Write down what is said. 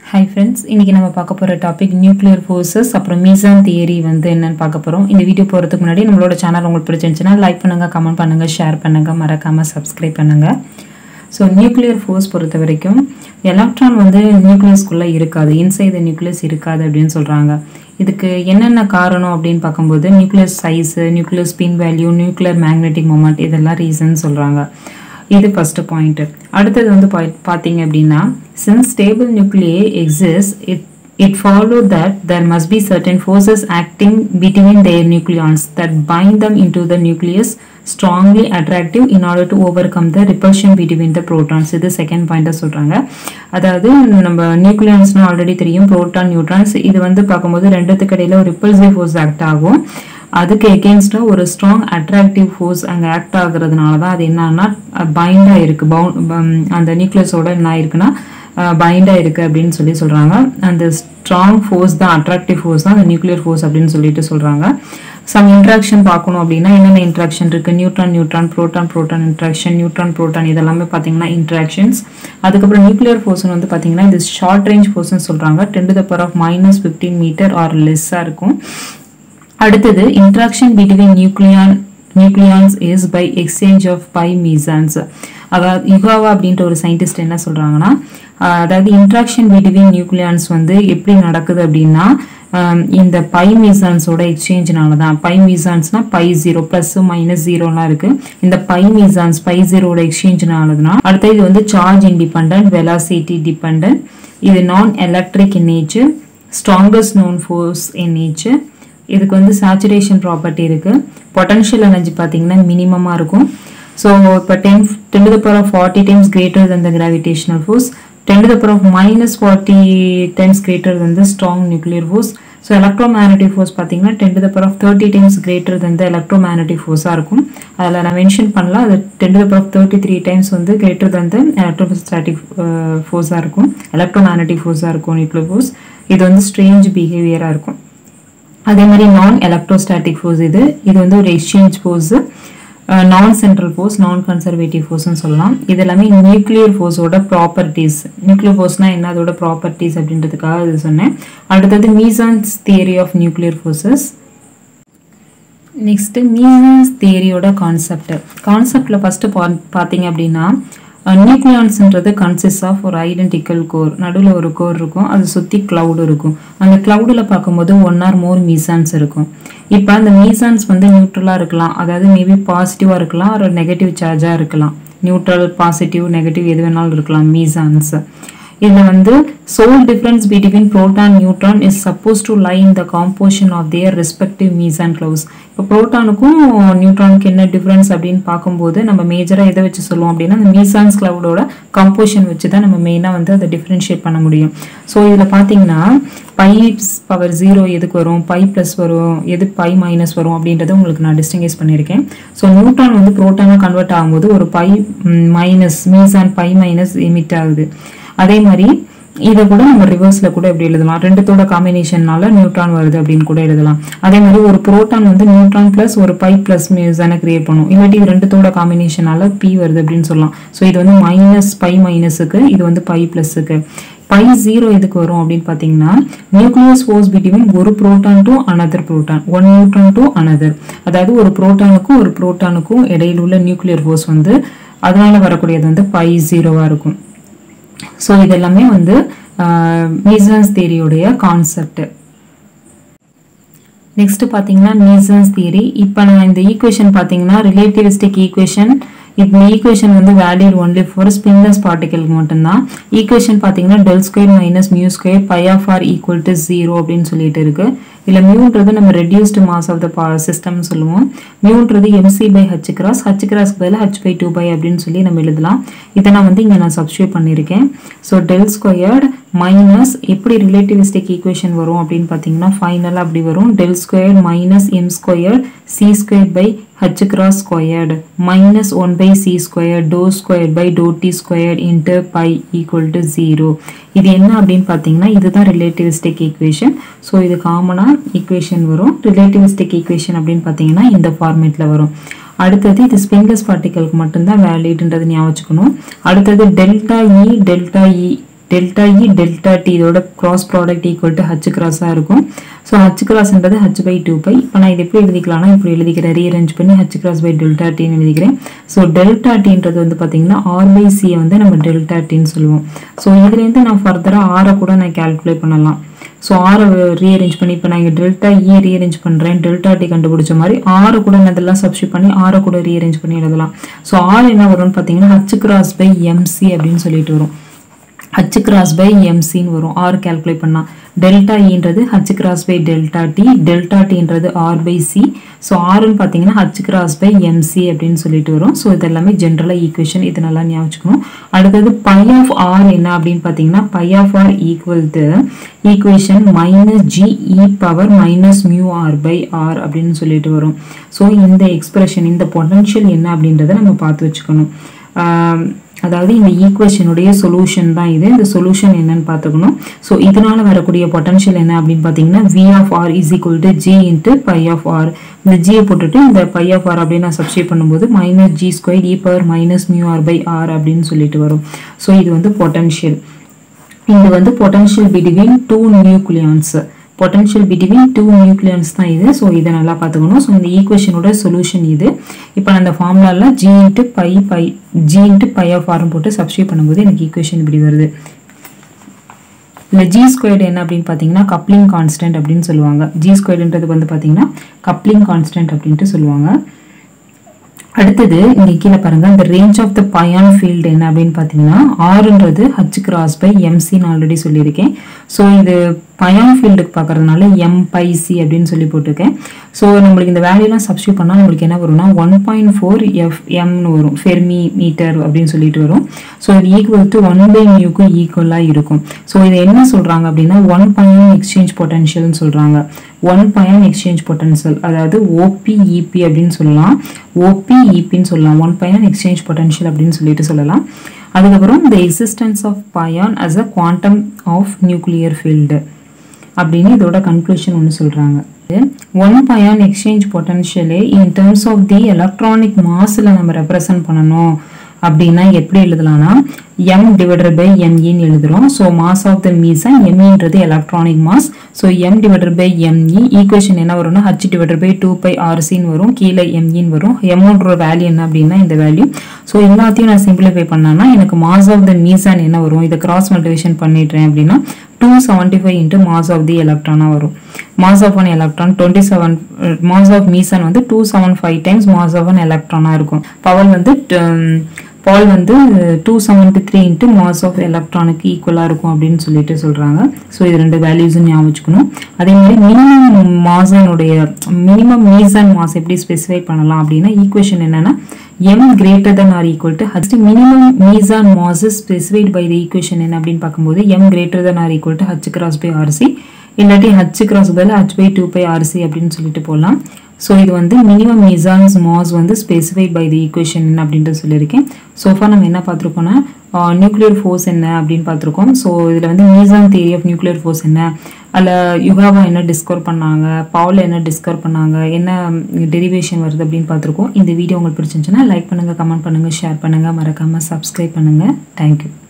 hi friends இன்றைக்கி நம்ம பார்க்க போகிற டாபிக் நியூக்ளியர் ஃபோர்ஸஸ் அப்புறம் மீசான் தியரி வந்து என்னன்னு பார்க்க போகிறோம் இந்த வீடியோ போகிறதுக்கு முன்னாடி நம்மளோட சேனல் உங்களுக்கு பிடிச்சிருந்துச்சுன்னா லைக் பண்ணுங்கள் கமெண்ட் பண்ணுங்கள் ஷேர் பண்ணுங்கள் மறக்காமல் சப்ஸ்கிரைப் பண்ணுங்கள் ஸோ நியூக்ளியர் ஃபோர்ஸ் பொறுத்த வரைக்கும் எலக்ட்ரான் வந்து நியூக்ளியஸ்குள்ளே இருக்காது இன்சைட் த நியூக்ளியஸ் இருக்காது அப்படின்னு சொல்கிறாங்க இதுக்கு என்னென்ன காரணம் அப்படின்னு பார்க்கும்போது nucleus size nuclear spin value nuclear magnetic moment இதெல்லாம் ரீசன் சொல்கிறாங்க இது ஃபர்ஸ்ட் பாயிண்ட் அடுத்தது வந்து பா- பார்த்தீங்க அப்படின்னா since stable nuclei exists it it followed that there must be certain forces acting between their nucleons that bind them into the nucleus strongly attractive in order to overcome the repulsion between the protons இது second பாயிண்டா சொல்றாங்க அதாவது நம்ம நியூக்ளியன்ஸ்னு already தெரியும் proton neutrons இது வந்து பார்க்கும்போது ரெண்டுத்துக்கு இடையில ஒரு ரிப்பல்சிவ் ஃபோர்ஸ் ஆக்ட் ஆகும் அதுக்கு எகெயின்ஸ்டாக ஒரு ஸ்ட்ராங் அட்ராக்டிவ் ஃபோர்ஸ் அங்கே ஆக்ட் ஆகுறதுனால தான் அது என்னன்னா பைண்டாக இருக்குது பவுன் அந்த நியூக்ளியஸோட என்ன ஆயிருக்குன்னா பைண்டாக இருக்குது அப்படின்னு சொல்லி சொல்கிறாங்க அந்த ஸ்ட்ராங் ஃபோர்ஸ் தான் அட்ராக்டிவ் ஃபோர்ஸ் தான் அந்த நியூக்ளியர் ஃபோர்ஸ் அப்படின்னு சொல்லிட்டு சொல்கிறாங்க சம் இன்ட்ராக்ஷன் பார்க்கணும் அப்படின்னா என்னென்ன இன்ட்ராக்ஷன் இருக்குது neutron neutron proton proton interaction neutron proton இதெல்லாமே பார்த்தீங்கன்னா இன்ட்ராக்ஷன்ஸ் அதுக்கப்புறம் நியூக்ளியர் ஃபோர்ஸ்னு வந்து பார்த்தீங்கன்னா இது ஷார்ட் ரேஞ்ச் ஃபோர்ஸ்னு சொல்கிறாங்க ten to the power of minus fifteen metre or லெஸ்ஸாக இருக்கும் அடுத்தது interaction between nucleon nucleons is by exchange of pi mesons அதாவது யுகாவா அப்படின்ற ஒரு சயின்டிஸ்ட் என்ன சொல்றாங்கன்னா ஆஹ் அதாவது இன்ட்ராக்ஷன் பிட்வீன் நியூக்ளியான்ஸ் வந்து எப்படி நடக்குது அப்படின்னா ஆஹ் இந்த பை மீசான்ஸோட எக்ஸ்சேஞ்ச்னால தான் பை மீசான்ஸ்னா பை ஜீரோ ப்ளஸ் மைனஸ் ஜீரோலாம் இருக்கு இந்த பை மீசான்ஸ் பை ஜீரோட எக்ஸ்சேஞ்ச்னாலதுனா அடுத்து இது வந்து சார்ஜ் இண்டிபெண்ட் வெலாசிட்டி டிபெண்ட் இது non electric in nature strongest known force in nature இதுக்கு வந்து சேச்சுரேஷன் ப்ராப்பர்ட்டி இருக்கு பொட்டன்ஷியல் எனர்ஜி பார்த்தீங்கன்னா மினிமமாக இருக்கும் ஸோ இப்போ ten ten to the power of forty times greater than the gravitational force ten to the power of minus forty times greater than the strong nuclear force so electromagnetic force பார்த்தீங்கன்னா ten to the power of thirty times greater than the electromagnetic ஃபோர்ஸாக இருக்கும் அதில் நான் mention பண்ணல அது ten to the power of thirty three times வந்து greater than the electrostatic ஃபோர்ஸாக இருக்கும் எலக்ட்ரோமேக்னட்டிக் ஃபோர்ஸாக இருக்கும் நியூக்ளியர் ஃபோர்ஸ் இது வந்து ஸ்ட்ரேஞ்ச் பிஹேவியராக இருக்கும் அதே மாதிரி நான் எலக்ட்ரோஸ்டாட்டிக் ஃபோர்ஸ் இது இது வந்து ஒரு exchange force non central force non conservative ஃபோர்ஸ்னு சொல்லலாம் இது எல்லாமே நியூக்ளியர் ஃபோர்ஸோட ப்ராப்பர்ட்டிஸ் நியூக்ளியர் ஃபோர்ஸ்னா என்ன அதோட ப்ராப்பர்ட்டிஸ் அப்படின்றதுக்காக இது சொன்னேன் அடுத்தது mesons theory of nuclear forces next mesons தியரியோட கான்செப்ட் கான்செப்டில் ஃபஸ்ட்டு பா பார்த்தீங்க அப்படின்னா நியூக்ளியான்ஸ்ன்றது கன்சிஸ்ட் ஆஃப் ஒரு ஐடென்டிக்கல் கோர் நடுவில் ஒரு கோர் இருக்கும் அது சுற்றி cloud இருக்கும் அந்த க்ளவுடில் பார்க்கும்போது ஒன் ஆர் மோர் மீசான்ஸ் இருக்கும் இப்போ அந்த மீசான்ஸ் வந்து நியூட்ரலாக இருக்கலாம் அதாவது மேபி பாசிட்டிவாக இருக்கலாம் ஒரு நெகட்டிவ் சார்ஜாக இருக்கலாம் நியூட்ரல் பாசிட்டிவ் நெகட்டிவ் எது வேணாலும் இருக்கலாம் மீசான்ஸ் இதில் வந்து sole difference between proton neutron is supposed to lie in the composition of their respective meson clouds இப்போ புரோட்டானுக்கும் நியூட்ரானுக்கு என்ன டிஃப்ரென்ஸ் அப்படின்னு பார்க்கும்போது நம்ம மேஜராக எதை வச்சு சொல்லுவோம் அப்படின்னா அந்த மீசான்ஸ் கிளவுடோட கம்போசிஷன் வச்சு தான் நம்ம மெயினாக வந்து அதை டிஃப்ரென்ஷியேட் பண்ண முடியும் ஸோ இதில் பார்த்தீங்கன்னா பை பவர் ஜீரோ எதுக்கு வரும் பை ப்ளஸ் வரும் எது பை மைனஸ் வரும் அப்படின்றத உங்களுக்கு நான் டிஸ்டிங்கைஸ் பண்ணியிருக்கேன் ஸோ நியூட்ரான் வந்து புரோட்டானாக கன்வெர்ட் ஆகும்போது ஒரு pi minus meson pi minus emit ஆகுது அதே மாதிரி இதை கூட நம்ம ரிவர்ஸ்ல கூட எப்படி எழுதலாம் ரெண்டுத்தோட காம்பினேஷன்னால நியூட்ரான் வருது அப்படின்னு கூட எழுதலாம் அதே மாதிரி ஒரு புரோட்டான் வந்து நியூட்ரான் பிளஸ் ஒரு பை பிளஸ் மியூசானை கிரியேட் பண்ணும் இல்லாட்டி இது ரெண்டுத்தோட காம்பினேஷனால பி வருது அப்படின்னு சொல்லலாம் ஸோ இது வந்து மைனஸ் பை மைனஸுக்கு இது வந்து பை பிளஸுக்கு பை ஜீரோ எதுக்கு வரும் அப்படின்னு பார்த்தீங்கன்னா நியூக்ளியஸ் ஃபோர்ஸ் பிட்வீன் ஒரு proton to another proton one neutron to another அதாவது ஒரு புரோட்டானுக்கும் ஒரு புரோட்டானுக்கும் இடையில உள்ள நியூக்ளியர் ஃபோர்ஸ் வந்து அதனால வரக்கூடியது வந்து பை ஜீரோவாக இருக்கும் ஸோ இதெல்லாமே வந்து மீசன்ஸ் தியரியோடைய கான்செப்ட் நெக்ஸ்ட் பார்த்தீங்கன்னா மீசன்ஸ் தியரி இப்போ நான் இந்த ஈக்குவேஷன் பார்த்தீங்கன்னா ரிலேட்டிவிஸ்டிக் ஈக்குவேஷன் இந்த ஈக்குவேஷன் வந்து வேலிட் ஒன்லி ஃபார் ஸ்பின்லெஸ் பார்ட்டிகளுக்கு மட்டும்தான் ஈக்குவேஷன் பார்த்தீங்கன்னா del square minus mu square pi of R equal to zero அப்படின்னு சொல்லிட்டு இருக்கு இல்லை மியூன்றது நம்ம reduced mass of the system சொல்லுவோம் மியூன்றது MC by H cross H கிராஸ்க்கு பதிலாக ஹச் பை டூ பை அப்படின்னு சொல்லி நம்ம எழுதலாம் இதை நான் வந்து இங்கே நான் சப்ஸ்டியூட் பண்ணியிருக்கேன் ஸோ டெல் ஸ்கொயர்ட் மைனஸ் எப்படி ரிலேட்டிவிஸ்டிக் ஈக்குவேஷன் வரும் அப்படின்னு பார்த்தீங்கன்னா ஃபைனலாக அப்படி வரும் del square minus M square C square by H cross squared minus one by C square doe square by doe T square into pi equal to zero இது என்ன அப்படின்னு பார்த்தீங்கன்னா இதுதான் ரிலேட்டிவிஸ்டிக் ஈக்குவேஷன் ஸோ இது காமனாக ஈக்குவேஷன் வரும் relativistic equation அப்படின்னு பார்த்தீங்கன்னா இந்த ஃபார்மேட்டில் வரும் அடுத்தது இது ஸ்பின்லெஸ் பார்ட்டிகளுக்கு மட்டும்தான் வேலிட்ன்றது ஞாபகம் வச்சுக்கணும் அடுத்தது delta E delta E delta E delta T இதோட cross product equal to H கிராஸாக இருக்கும் ஸோ ஹச் கிராஸ்ன்றது ஹச் பை டூ பை இப்போ நான் இது எப்படி எழுதிக்கலாம்னா இப்படி எழுதிக்கிறேன் ரீஅரேஞ்ச் பண்ணி ஹச் கிராஸ் பை டெல்டா டின்னு எழுதிக்கிறேன் ஸோ டெல்டா டின்றது வந்து பார்த்தீங்கன்னா ஆர் பை சியை வந்து நம்ம டெல்டா டின்னு சொல்லுவோம் ஸோ இதுலேருந்து நான் ஃபர்தராக ஆரை கூட நான் கால்குலேட் பண்ணலாம் ஸோ ஆரை ரீஅரேஞ்ச் பண்ணி இப்போ நான் இங்கே டெல்டா இ ரீஅரேஞ்ச் பண்ணுறேன் டெல்டா டி கண்டுபிடிச்ச மாதிரி ஆறு கூட நான் இதெல்லாம் சப்ஸ்டியூட் பண்ணி ஆரை கூட ரீஅரேஞ்ச் பண்ணி எழுதலாம் ஸோ ஆர் என்ன வரும்னு பார்த்தீங்கன்னா ஹச் கிராஸ் பை எம்சி அப்படின்னு சொல்லிட்டு வரும் ஹச் கிராஸ் பை எம்சின்னு வரும் ஆர் கால்குலேட் பண்ணால் டெல்டா இன்றது H cross by delta T delta டின்றது ஆர் பை சி ஸோ ஆர்னு பார்த்தீங்கன்னா ஹச் கிராஸ் பை எம்சி அப்படின்னு சொல்லிட்டு வரும் ஸோ இது எல்லாமே ஜென்ரலாக ஈக்குவேஷன் இது நல்லா ஞாபகம் வச்சுக்கணும் அடுத்தது பை ஆஃப் ஆர் என்ன அப்படின்னு பார்த்தீங்கன்னா phi of R equal to equation minus G E power minus mu R by R அப்படின்னு சொல்லிட்டு வரும் ஸோ இந்த எக்ஸ்பிரஷன் இந்த பொட்டன்ஷியல் என்ன அப்படின்றத நம்ம பார்த்து வச்சுக்கணும் அதாவது இந்த ஈக்குவேஷனுடைய சொல்யூஷன் தான் இது இந்த சொல்யூஷன் என்னன்னு பார்த்துக்கணும் ஸோ இதனால வரக்கூடிய பொட்டன்ஷியல் என்ன அப்படின்னு பார்த்தீங்கன்னா V of R is equal to G into phi of R இந்த ஜியை போட்டுட்டு இந்த பை ஆஃப் ஆர் அப்படின்னு நான் சப்ஸ்டியூட் பண்ணும்போது minus G square E power minus mu R by R அப்படின்னு சொல்லிட்டு வரும் ஸோ இது வந்து பொட்டன்ஷியல் இது வந்து potential between two nucleons potential between two nucleons தான் இது ஸோ இதை நல்லா பார்த்துக்கணும் ஸோ இந்த ஈக்குவேஷனோட சொல்யூஷன் இது இப்போ நான் அந்த ஃபார்முலாவில் G into phi phi G into phi of ஆர்னு போட்டு சப்ஸ்டியூட் பண்ணும்போது எனக்கு ஈக்குவேஷன் இப்படி வருது இல்லை ஜி ஸ்கொயர்டு என்ன அப்படின்னு பார்த்தீங்கன்னா கப்ளிங் கான்ஸ்டன்ட் அப்படின்னு சொல்லுவாங்க ஜி ஸ்கொயர்டுன்றது வந்து பார்த்தீங்கன்னா கப்ளிங் கான்ஸ்டன்ட் அப்படின்ட்டு சொல்லுவாங்க அடுத்தது இங்கே கீழே பாருங்க இந்த ரேஞ்ச் ஆஃப் த பயான் ஃபீல்டு என்ன அப்படின்னு பார்த்தீங்கன்னா ஆறுன்றது ஹச் கிராஸ் பை எம்சின்னு ஆல்ரெடி சொல்லியிருக்கேன் ஸோ இது பயான் ஃபீல்டுக்கு பார்க்கறதுனால எம் பை சி அப்படின்னு சொல்லி போட்டிருக்கேன் ஸோ நம்மளுக்கு இந்த வேல்யூலாம் சப்ஸ்டியூட் பண்ணால் நம்மளுக்கு என்ன வரும்னா ஒன் பாயிண்ட் ஃபோர் எஃப் எம்னு வரும் ஃபெர்மி மீட்டர் அப்படின்னு சொல்லிட்டு வரும் ஸோ இது ஈக்குவல் டு ஒன் பை மியூக்கும் ஈக்குவலாக இருக்கும் ஸோ இதை என்ன சொல்கிறாங்க அப்படின்னா ஒன் பயான் எக்ஸ்சேஞ்ச் பொட்டன்ஷியல்னு சொல்கிறாங்க ஒன் பயான் எக்ஸ்சேஞ்ச் பொட்டன்ஷியல் அதாவது ஓபிஇபி அப்படின்னு சொல்லலாம் ஓபிஇபின்னு சொல்லலாம் ஒன் பயான் எக்ஸ்சேஞ்ச் பொட்டன்ஷியல் அப்படின்னு சொல்லிட்டு சொல்லலாம் அதுக்கப்புறம் the existence of pion as a quantum of nuclear field அப்படின்னு இதோட கன்க்ளூஷன் ஒன்று சொல்கிறாங்க ஒன் பயான் எக்ஸ்சேஞ்ச் பொட்டன்ஷியலே in terms of the electronic மாஸில் நம்ம ரெப்ரசன்ட் பண்ணணும் அப்படின்னா எப்படி எழுதலாம்னா எம் டிவைடட் பை எம்இன்னு எழுதுறோம் so mass of the meson எம்இன்றது electronic mass so M divided by ME equation என்ன வரும்னா H divided by two pi ஆர்சின்னு வரும் கீழே எம்இன்னு வரும் எம்மோன்ற வேல்யூ என்ன அப்படின்னா இந்த வேல்யூ ஸோ எல்லாத்தையும் நான் சிம்பிளிஃபை பண்ணேன்னா எனக்கு மாஸ் ஆஃப் த மீசான் என்ன வரும் இதை கிராஸ் மல்டிவேஷன் பண்ணிடுறேன் அப்படின்னா two seventy five into mass of the எலக்ட்ரானாக வரும் mass of one electron twenty seven mass of meson வந்து two seven five times mass of one எலக்ட்ரானாக இருக்கும் பவர் வந்து பால் வந்து two seventy three into mass of எலக்ட்ரானுக்கு ஈக்குவலாக இருக்கும் அப்படின்னு சொல்லிட்டு சொல்கிறாங்க ஸோ இது ரெண்டு வேல்யூஸும் ஞாபகம் வச்சுக்கணும் அதே மாதிரி மினிமம் மாசனுடைய மினிமம் மீசன் மாஸ் எப்படி ஸ்பெசிஃபை பண்ணலாம் அப்படின்னா ஈக்குவேஷன் என்னன்னா m greater than or equal to h minimum meson mass is specified by the equation என்ன அப்படின்னு பார்க்கும்போது m greater than or equal to h cross by rc இல்லாட்டி h cross பதில் h by 2 by rc அப்படின்னு சொல்லிட்டு போகலாம் so இது வந்து மினிமம் மீசான்ஸ் மாஸ் வந்து ஸ்பெசிஃபைட் பை தி ஈக்குவேஷன் என்ன அப்படின்ட்டு சொல்லியிருக்கேன் சோஃபா நம்ம என்ன பார்த்துருக்கோம்னா நியூக்ளியர் ஃபோர்ஸ் என்ன அப்படின்னு பார்த்துருக்கோம் ஸோ இதில் வந்து மீசான் தியரி ஆஃப் நியூக்ளியர் ஃபோர்ஸ் என்ன அதில் யுகாவா என்ன டிஸ்கவர் பண்ணாங்க பவுல் என்ன டிஸ்கவர் பண்ணாங்க என்ன டெரிவேஷன் வருது அப்படின்னு பார்த்துருக்கோம் இந்த வீடியோ உங்களுக்கு பிடிச்சிருந்துச்சுன்னா லைக் பண்ணுங்கள் கமெண்ட் பண்ணுங்கள் ஷேர் பண்ணுங்கள் மறக்காமல் சப்ஸ்கிரைப் பண்ணுங்கள் தேங்க்யூ